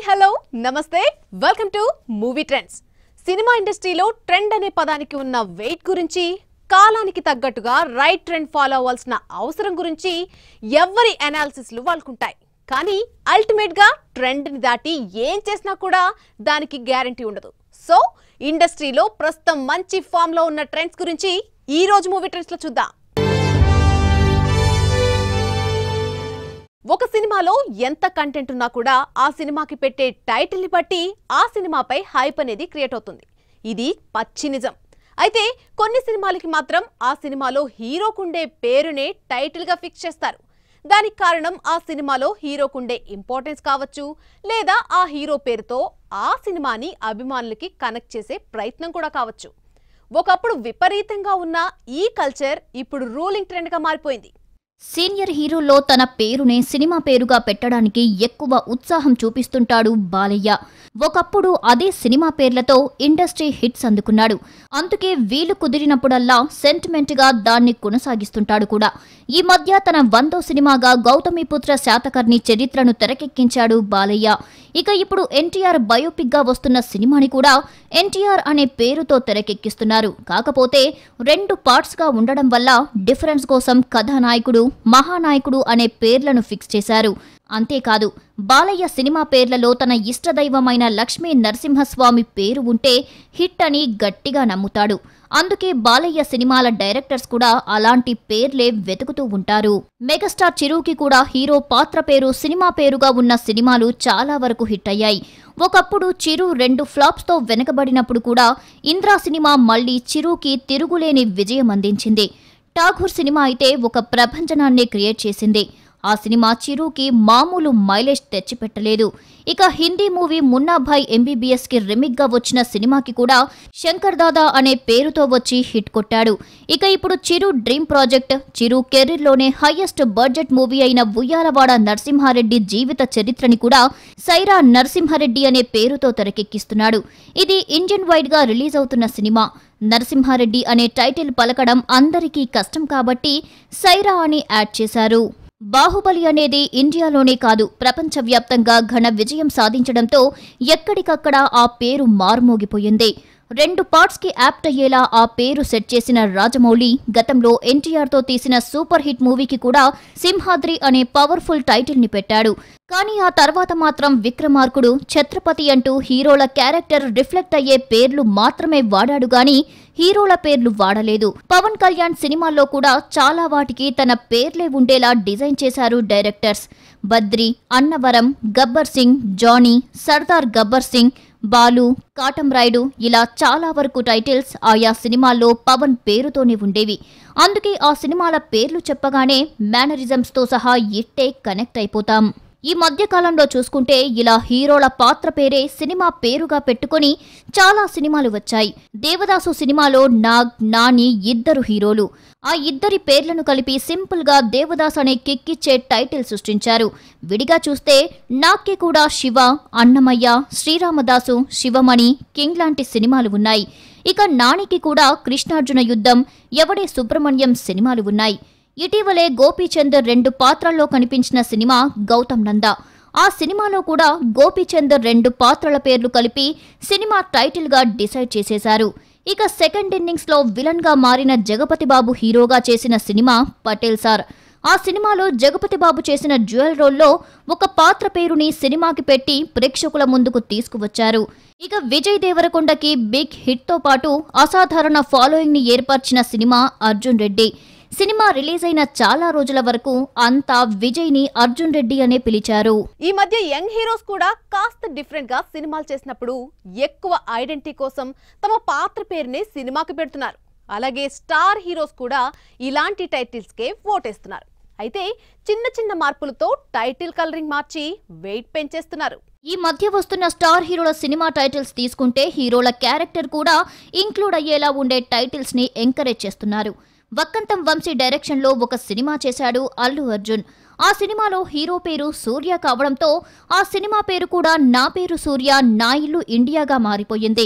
hello నమస్తే welcome to movie trends సినిమా ఇండస్ట్రీలో ట్రెండ్ అనే పదానికి ఉన్న వెయిట్ గురించి కాలానికి తగ్గట్టుగా రైట్ ట్రెండ్ ఫాలో అవ్వాల్సిన అవసరం గురించి ఎవరి అనాలిసిస్లు వాళ్ళకుంటాయి కానీ అల్టిమేట్ గా ట్రెండ్ ని దాటి ఏం చేసినా కూడా దానికి గ్యారంటీ ఉండదు సో ఇండస్ట్రీలో ప్రస్తుతం మంచి ఫామ్ లో ఉన్న ట్రెండ్స్ గురించి ఈ రోజు మూవీ ట్రెండ్స్ లో చూద్దాం ఒక సినిమాలో ఎంత కంటెంట్ ఉన్నా కూడా ఆ సినిమాకి పెట్టే టైటిల్ ని బట్టి ఆ సినిమాపై హైప్ అనేది క్రియేట్ అవుతుంది ఇది పచ్చి నిజం అయితే కొన్ని సినిమాలకి మాత్రం ఆ సినిమాలో హీరోకుండే పేరునే టైటిల్ గా ఫిక్స్ చేస్తారు దానికి కారణం ఆ సినిమాలో హీరోకుండే ఇంపార్టెన్స్ కావచ్చు లేదా ఆ హీరో పేరుతో ఆ సినిమాని అభిమానులకి కనెక్ట్ చేసే ప్రయత్నం కూడా కావచ్చు ఒకప్పుడు విపరీతంగా ఉన్న ఈ కల్చర్ ఇప్పుడు రూలింగ్ ట్రెండ్ గా మారిపోయింది సీనియర్ హీరోల్లో తన పేరునే సినిమా పేరుగా పెట్టడానికి ఎక్కువ ఉత్సాహం చూపిస్తుంటాడు బాలయ్య ఒకప్పుడు అదే సినిమా పేర్లతో ఇండస్ట్రీ హిట్స్ అందుకున్నాడు అందుకే వీలు కుదిరినప్పుడల్లా సెంటిమెంట్ గా దాన్ని కొనసాగిస్తుంటాడు కూడా ఈ మధ్య తన వందో సినిమాగా గౌతమిపుత్ర శాతకర్ణి చరిత్రను తెరకెక్కించాడు బాలయ్య ఇక ఇప్పుడు ఎన్టీఆర్ బయోపిక్ గా వస్తున్న సినిమాని కూడా ఎన్టీఆర్ అనే పేరుతో తెరకెక్కిస్తున్నారు కాకపోతే రెండు పార్ట్స్ గా ఉండడం వల్ల డిఫరెన్స్ కోసం కథానాయకుడు మహానాయకుడు అనే పేర్లను ఫిక్స్ చేశారు అంతేకాదు బాలయ్య సినిమా పేర్లలో తన ఇష్టదైవమైన లక్ష్మీ నరసింహస్వామి పేరు ఉంటే హిట్ అని గట్టిగా నమ్ముతాడు అందుకే బాలయ్య సినిమాల డైరెక్టర్స్ కూడా అలాంటి పేర్లే వెతుకుతూ ఉంటారు మెగాస్టార్ చిరుకి కూడా హీరో పాత్ర పేరు సినిమా పేరుగా ఉన్న సినిమాలు చాలా వరకు హిట్ అయ్యాయి ఒకప్పుడు చిరు రెండు ఫ్లాప్స్ తో వెనకబడినప్పుడు కూడా ఇంద్రా సినిమా మళ్లీ చిరుకి తిరుగులేని విజయం అందించింది ఠాగూర్ సినిమా అయితే ఒక ప్రపంచనాన్నే క్రియేట్ చేసింది ఆ సినిమా చిరుకి మామూలు మైలేజ్ తెచ్చిపెట్టలేదు ఇక హిందీ మూవీ మున్నాభాయ్ ఎంబీబీఎస్ కి రిమిక్ గా వచ్చిన సినిమాకి కూడా శంకర్ దాదా అనే పేరుతో వచ్చి హిట్ కొట్టాడు ఇక ఇప్పుడు Chiru dream project Chiru career లోనే హైయెస్ట్ బడ్జెట్ మూవీ అయిన ఉయ్యాలవాడ నరసింహారెడ్డి జీవిత చరిత్రని కూడా సైరా నరసింహారెడ్డి అనే పేరుతో తెరకెక్కిస్తున్నాడు ఇది ఇండియన్ వైడ్ గా రిలీజ్ అవుతున్న సినిమా నరసింహారెడ్డి అనే టైటిల్ పలకడం అందరికీ కష్టం కాబట్టి సైరా అని యాడ్ చేశారు బాహుబలి అనేది ఇండియాలోనే కాదు ప్రపంచవ్యాప్తంగా ఘన విజయం సాధించడంతో ఎక్కడికక్కడ ఆ పేరు మారుమోగిపోయింది రెండు పార్ట్స్ కి యాప్ట్ అయ్యేలా ఆ పేరు సెట్ చేసిన రాజమౌళి గతంలో ఎన్టీఆర్ తో తీసిన సూపర్ హిట్ మూవీకి కూడా సింహాద్రి అనే పవర్ఫుల్ టైటిల్ ని పెట్టాడు కానీ ఆ తర్వాత మాత్రం విక్రమార్కుడు ఛత్రపతి అంటూ హీరోల క్యారెక్టర్ రిఫ్లెక్ట్ అయ్యే పేర్లు మాత్రమే వాడాడు గాని హీరోల పేర్లు వాడలేదు పవన్ కళ్యాణ్ సినిమాల్లో కూడా చాలా వాటికి తన పేర్లే ఉండేలా డిజైన్ చేశారు డైరెక్టర్స్ బద్రి అన్నవరం గబ్బర్ సింగ్ జానీ సర్దార్ గబ్బర్ సింగ్ బాలు కాటం రాయుడు ఇలా చాలా వరకు టైటిల్స్ ఆయా సినిమాల్లో పవన్ పేరుతోనే ఉండేవి అందుకే ఆ సినిమాల పేర్లు చెప్పగానే మేనరిజమ్స్తో సహా ఇట్టే కనెక్ట్ అయిపోతాం ఈ మధ్య కాలంలో చూసుకుంటే ఇలా హీరోల పాత్ర పేరే సినిమా పేరుగా పెట్టుకొని చాలా సినిమాలు వచ్చాయి దేవదాసు సినిమాలో నాగ్ నాని ఇద్దరు హీరోలు ఆ ఇద్దరి పేర్లను కలిపి సింపుల్ గా దేవదాస్ అనే కిక్కిచ్చే టైటిల్ సృష్టించారు విడిగా చూస్తే నాగ్కి కూడా శివ అన్నమయ్య శ్రీరామదాసు శివమణి కింగ్ లాంటి సినిమాలు ఉన్నాయి ఇక నానికి కూడా కృష్ణార్జున యుద్ధం ఎవడే సుబ్రహ్మణ్యం సినిమాలు ఉన్నాయి ఇటీవలే గోపీచంద్ రెండు పాత్రల్లో కనిపించిన సినిమా గౌతమ్ నంద ఆ సినిమాలో కూడా గోపీచంద్ రెండు పాత్రల పేర్లు కలిపి సినిమా టైటిల్ గా డిసైడ్ చేసేశారు ఇక సెకండ్ ఇన్నింగ్స్ లో విలన్ గా మారిన జగపతి బాబు హీరోగా చేసిన సినిమా పటేల్ సార్ ఆ సినిమాలో జగపతి బాబు చేసిన జ్యువెల్ రోల్లో ఒక పాత్ర పేరుని సినిమాకి పెట్టి ప్రేక్షకుల ముందుకు తీసుకువచ్చారు ఇక విజయ్ దేవరకొండకి బిగ్ హిట్ తో పాటు అసాధారణ ఫాలోయింగ్ ని ఏర్పరిచిన సినిమా అర్జున్ రెడ్డి సినిమా రిలీజ్ అయిన చాలా రోజుల వరకు అంతా విజయ్ ని అర్జున్ రెడ్డి అనే పిలిచారు ఈ మధ్య యంగ్ హీరోస్ కూడా కాస్త డిఫరెంట్ గా సినిమాలు చేసినప్పుడు ఎక్కువ ఐడెంటిటీ కోసం తమ పాత్ర పేరుని సినిమాకి పెడుతున్నారు అలాగే స్టార్ హీరోస్ కూడా ఇలాంటి టైటిల్స్ కే ఓటేస్తున్నారు అయితే చిన్న చిన్న మార్పులతో టైటిల్ కలరింగ్ మార్చి వెయిట్ పెంచేస్తున్నారు ఈ మధ్య వస్తున్న స్టార్ హీరోల సినిమా టైటిల్స్ తీసుకుంటే హీరోల క్యారెక్టర్ కూడా ఇంక్లూడ్ అయ్యేలా ఉండే టైటిల్స్ ని ఎంకరేజ్ చేస్తున్నారు వక్కంతం వంశీ డైరెక్షన్ లో ఒక సినిమా చేశాడు అల్లు అర్జున్ ఆ సినిమాలో హీరో పేరు సూర్య కావడంతో ఆ సినిమా పేరు కూడా నా పేరు సూర్య నా ఇల్లు ఇండియాగా మారిపోయింది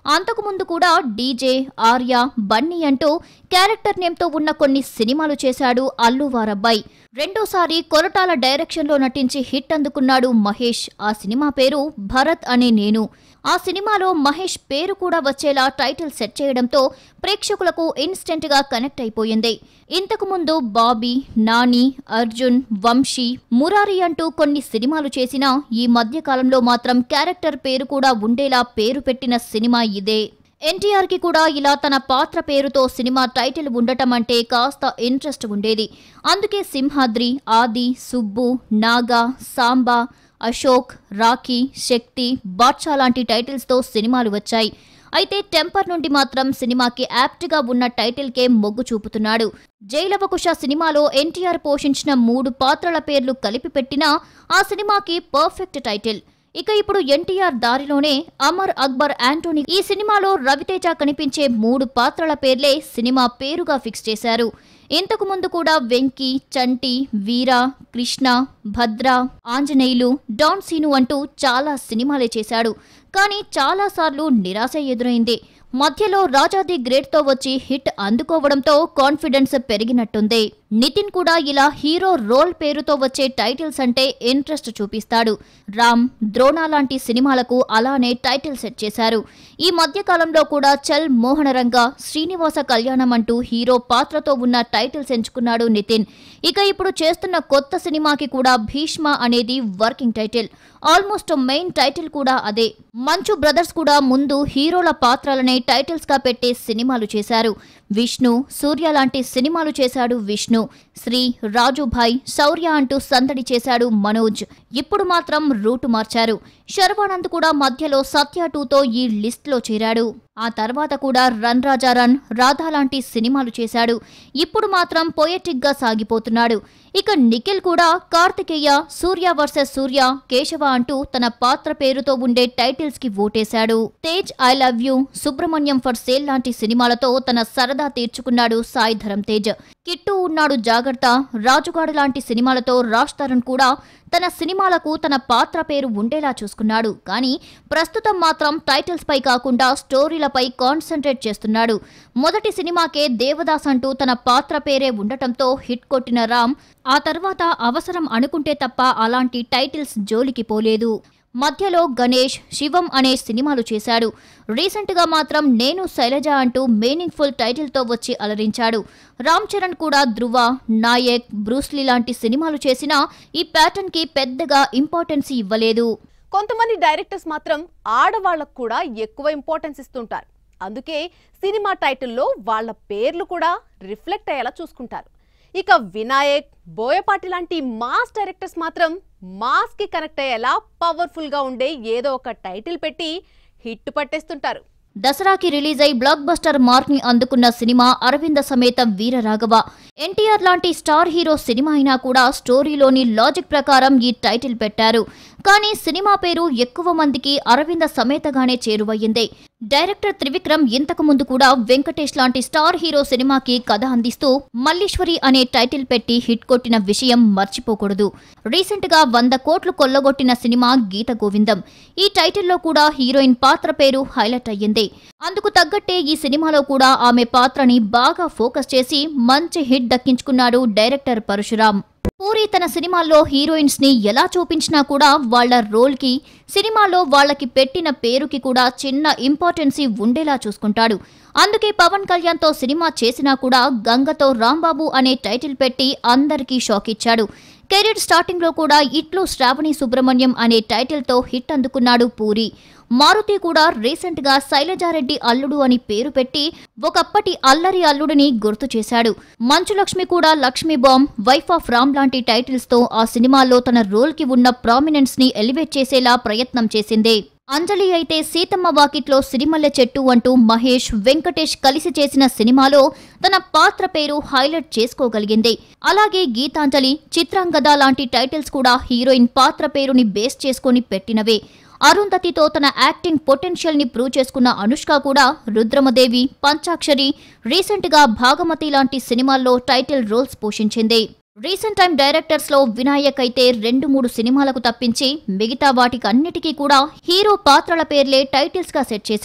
అంతకుముందు కూడా డీజే ఆర్య బన్నీ అంటూ క్యారెక్టర్ నేమ్తో ఉన్న కొన్ని సినిమాలు చేశాడు అల్లు వారబ్బాయి రెండోసారి కొరటాల డైరెక్షన్లో నటించి హిట్ అందుకున్నాడు మహేష్ ఆ సినిమా పేరు భరత్ అనే నేను ఆ సినిమాలో మహేష్ పేరు కూడా వచ్చేలా టైటిల్ సెట్ చేయడంతో ప్రేక్షకులకు ఇన్స్టెంట్ గా కనెక్ట్ అయిపోయింది ఇంతకు ముందు బాబీ నాని అర్జున్ వంశీ మురారి అంటూ కొన్ని సినిమాలు చేసినా ఈ మధ్య కాలంలో మాత్రం క్యారెక్టర్ పేరు కూడా ఉండేలా పేరు పెట్టిన సినిమా ఇదే ఎన్టీఆర్ కి కూడా ఇలా తన పాత్ర పేరుతో సినిమా టైటిల్ ఉండటం అంటే కాస్త ఇంట్రెస్ట్ ఉండేది అందుకే సింహాద్రి ఆది సుబ్బు నాగా సాంబా అశోక్ రాఖీ శక్తి బాద్షా లాంటి టైటిల్స్తో సినిమాలు వచ్చాయి అయితే టెంపర్ నుండి మాత్రం సినిమాకి యాప్ట్గా ఉన్న టైటిల్కే మొగ్గు చూపుతున్నాడు జైలవకుశ సినిమాలో ఎన్టీఆర్ పోషించిన మూడు పాత్రల పేర్లు కలిపి పెట్టినా ఆ సినిమాకి పర్ఫెక్ట్ టైటిల్ ఇక ఇప్పుడు ఎన్టీఆర్ దారిలోనే అమర్ అక్బర్ యాంటోనీ ఈ సినిమాలో రవితేజ కనిపించే మూడు పాత్రల పేర్లే సినిమా పేరుగా ఫిక్స్ చేశారు ఇంతకు ముందు కూడా వెంకీ చంటి వీర కృష్ణ భద్ర ఆంజనేయులు డాన్ సీను అంటూ చాలా సినిమాలే చేశాడు కానీ చాలాసార్లు నిరాశ ఎదురైంది మధ్యలో రాజాది గ్రేట్తో వచ్చి హిట్ అందుకోవడంతో కాన్ఫిడెన్స్ పెరిగినట్టుంది నితిన్ కూడా ఇలా హీరో రోల్ పేరుతో వచ్చే టైటిల్స్ అంటే ఇంట్రెస్ట్ చూపిస్తాడు రామ్ ద్రోణ లాంటి సినిమాలకు అలానే టైటిల్ సెట్ చేశారు ఈ మధ్య కాలంలో కూడా చల్ మోహనరంగ శ్రీనివాస కళ్యాణం అంటూ హీరో పాత్రతో ఉన్న టైటిల్స్ ఎంచుకున్నాడు నితిన్ ఇక ఇప్పుడు చేస్తున్న కొత్త సినిమాకి కూడా భీష్మ అనేది working title almost main title కూడా అదే మంచు బ్రదర్స్ కూడా ముందు హీరోల పాత్రలనే టైటిల్స్ గా పెట్టే సినిమాలు చేశారు విష్ణు సూర్య లాంటి సినిమాలు చేశాడు విష్ణు శ్రీ రాజుభాయ్ శౌర్య అంటూ సందడి చేశాడు మనోజ్ ఇప్పుడు మాత్రం రూటు మార్చారు శర్వానంద్ కూడా మధ్యలో సత్య టూతో ఈ లిస్ట్లో చేరాడు ఆ తర్వాత కూడా రన్ రాజా రన్ రాధా లాంటి సినిమాలు చేశాడు ఇప్పుడు మాత్రం పొయటిక్ గా సాగిపోతున్నాడు ఇక నిఖిల్ కూడా కార్తికేయ సూర్య వర్సెస్ సూర్య కేశవ అంటూ తన పాత్ర పేరుతో ఉండే టైటిల్స్ కి ఓటేశాడు Tej I love you Subrahmanyam for sale లాంటి సినిమాలతో తన సరదా తీర్చుకున్నాడు సాయి ధరం తేజ్ కిట్టు ఉన్నాడు జాగ్రత్త రాజుగాడు లాంటి సినిమాలతో రాజ్ తరుణ్ కూడా తన సినిమాలకు తన పాత్ర పేరు ఉండేలా చూసుకున్నాడు కానీ ప్రస్తుతం మాత్రం టైటిల్స్ పై కాకుండా స్టోరీలపై కాన్సన్ట్రేట్ చేస్తున్నాడు మొదటి సినిమాకే దేవదాస్ అంటూ తన పాత్ర పేరే ఉండటంతో హిట్ కొట్టిన రామ్ ఆ తర్వాత అవసరం అనుకుంటే తప్ప అలాంటి టైటిల్స్ జోలికి పోలేదు మధ్యలో గణేష్ శివం అనే సినిమాలు చేశాడు రీసెంట్గా మాత్రం నేను శైలజ అంటూ మీనింగ్ఫుల్ టైటిల్తో వచ్చి అలరించాడు రామ్ చరణ్ కూడా ధృవ నాయక్ బ్రూస్లీ లాంటి సినిమాలు చేసినా ఈ ప్యాటర్న్కి పెద్దగా ఇంపార్టెన్స్ ఇవ్వలేదు కొంతమంది డైరెక్టర్స్ మాత్రం ఆడవాళ్లకు కూడా ఎక్కువ ఇంపార్టెన్స్ ఇస్తుంటారు అందుకే సినిమా టైటిల్లో వాళ్ళ పేర్లు కూడా రిఫ్లెక్ట్ అయ్యేలా చూసుకుంటారు ఇక వినాయక్ బోయపాటి లాంటి మాస్ డైరెక్టర్స్ మాత్రం మాస్ కి కనెక్ట్ అయ్యేలా పవర్ఫుల్ గా ఉండే ఏదో ఒక టైటిల్ పెట్టి హిట్ పట్టేస్తుంటారు దసరాకి రిలీజ్ అయి బ్లాక్ బస్టర్ మార్క్ ని అందుకున్న సినిమా అరవింద సమేత వీర రాఘవ ఎన్టీఆర్ లాంటి స్టార్ హీరో సినిమా అయినా కూడా స్టోరీలోని లాజిక్ ప్రకారం ఈ టైటిల్ పెట్టారు కానీ సినిమా పేరు ఎక్కువ మందికి అరవింద సమేతగానే చేరువయ్యింది డైరెక్టర్ త్రివిక్రమ్ ఇంతకు ముందు కూడా వెంకటేష్ లాంటి స్టార్ హీరో సినిమాకి కథ అందిస్తూ మల్లీశ్వరి అనే టైటిల్ పెట్టి హిట్ కొట్టిన విషయం మర్చిపోకూడదు రీసెంట్ గా వంద కోట్లు కొల్లగొట్టిన సినిమా గీత గోవిందం ఈ టైటిల్లో కూడా హీరోయిన్ పాత్ర పేరు హైలైట్ అయ్యింది అందుకు తగ్గట్టే ఈ సినిమాలో కూడా ఆమె పాత్రని బాగా ఫోకస్ చేసి మంచి హిట్ దక్కించుకున్నాడు డైరెక్టర్ పరశురాం పూరి తన సినిమాల్లో హీరోయిన్స్ ని ఎలా చూపించినా కూడా వాళ్ళ రోల్ కి సినిమాలో వాళ్ళకి పెట్టిన పేరుకి కూడా చిన్న ఇంపార్టెన్సీ ఉండేలా చూసుకుంటాడు అందుకే పవన్ కళ్యాణ్ తో సినిమా చేసినా కూడా గంగతో రాంబాబు అనే టైటిల్ పెట్టి అందరికీ షాక్ ఇచ్చాడు కెరీర్ స్టార్టింగ్ లో కూడా ఇట్లు శ్రావణి సుబ్రహ్మణ్యం అనే టైటిల్ తో హిట్ అందుకున్నాడు పూరి మారుతి కూడా రీసెంట్ గా శైలజారెడ్డి అల్లుడు అని పేరు పెట్టి ఒకప్పటి అల్లరి అల్లుడిని గుర్తు చేశాడు మంచులక్ష్మి కూడా Lakshmi bomb wife of Ram లాంటి టైటిల్స్ తో ఆ సినిమాలో తన రోల్ కి ఉన్న ప్రామినెన్స్ ని ఎలివేట్ చేసేలా ప్రయత్నం చేసింది అంజలి అయితే సీతమ్మ వాకిట్లో సిరిమల్లె చెట్టు అంటూ మహేష్ వెంకటేష్ కలిసి చేసిన సినిమాలో తన పాత్ర పేరు హైలైట్ చేసుకోగలిగింది అలాగే గీతాంజలి చిత్రాంగద లాంటి టైటిల్స్ కూడా హీరోయిన్ పాత్ర పేరుని బేస్ చేసుకొని పెట్టినవే అరుంధతితో తన యాక్టింగ్ పొటెన్షియల్ ని ప్రూవ్ చేసుకున్న అనుష్క కూడా రుద్రమదేవి పంచాక్షరి రీసెంట్ గా భాగమతి లాంటి సినిమాల్లో టైటిల్ రోల్స్ పోషించింది రీసెంట్ టైం డైరెక్టర్స్ లో వినాయక్ అయితే రెండు మూడు సినిమాలకు తప్పించి మిగతా వాటికి అన్నిటికీ కూడా హీరో పాత్రల పేర్లే టైటిల్స్ గా సెట్ చేశాడు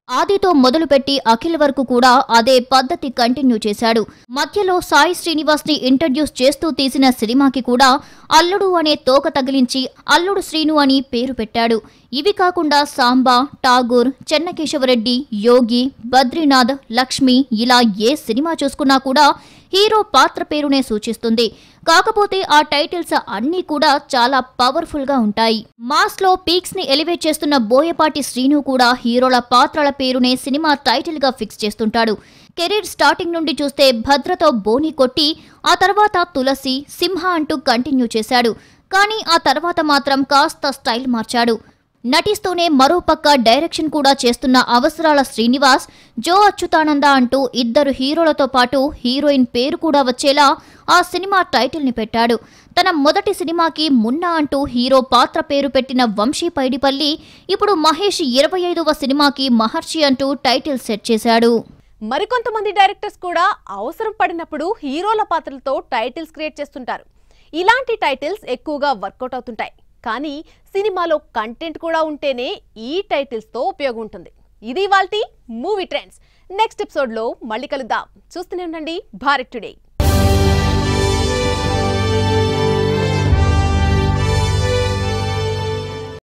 ఆదితో మొదలుపెట్టి అఖిల్ వరకు కూడా అదే పద్ధతి కంటిన్యూ చేశాడు మధ్యలో సాయి శ్రీనివాస్ ని ఇంట్రడ్యూస్ చేస్తూ తీసిన సినిమాకి కూడా అల్లుడు అనే తోక తగిలించి అల్లుడు శ్రీను అని పేరు పెట్టాడు ఇవి కాకుండా సాంబా ఠాగూర్ చెన్నకేశవరెడ్డి యోగి బద్రీనాథ్ లక్ష్మి ఇలా ఏ సినిమా చూసుకున్నా కూడా హీరో పాత్ర పేరునే సూచిస్తుంది కాకపోతే ఆ టైటిల్స్ అన్నీ కూడా చాలా పవర్ఫుల్ గా ఉంటాయి మాస్ లో పీక్స్ ని ఎలివేట్ చేస్తున్న బోయపాటి శ్రీను కూడా హీరోల పాత్రల పేరునే సినిమా టైటిల్ గా ఫిక్స్ చేస్తుంటాడు కెరీర్ స్టార్టింగ్ నుండి చూస్తే భద్రతో బోని కొట్టి ఆ తర్వాత తులసి సింహ అంటూ కంటిన్యూ చేశాడు కానీ ఆ తర్వాత మాత్రం కాస్త స్టైల్ మార్చాడు నటిస్తూనే మరోపక్క డైరెక్షన్ కూడా చేస్తున్న అవసరాల శ్రీనివాస్ జో అచ్యుతానంద అంటూ ఇద్దరు హీరోలతో పాటు హీరోయిన్ పేరు కూడా వచ్చేలా ఆ సినిమా టైటిల్ని పెట్టాడు తన మొదటి సినిమాకి మున్నా అంటూ హీరో పాత్ర పేరు పెట్టిన వంశీ పైడిపల్లి ఇప్పుడు మహేష్ ఇరవై ఐదవ సినిమాకి మహర్షి అంటూ టైటిల్ సెట్ చేశాడు మరికొంతమంది డైరెక్టర్స్ కూడా అవసరం పడినప్పుడు హీరోల పాత్రలతో టైటిల్స్ క్రియేట్ చేస్తుంటారు ఇలాంటి టైటిల్స్ ఎక్కువగా వర్కౌట్ అవుతుంటాయి కానీ సినిమాలో కంటెంట్ కూడా ఉంటేనే ఈ టైటిల్స్తో ఉపయోగం ఉంటుంది ఇది వాల్టి మూవీ ట్రెండ్స్ నెక్స్ట్ ఎపిసోడ్లో మళ్ళీ కలుద్దాం చూస్తూనే ఉండండి భారత్ టుడే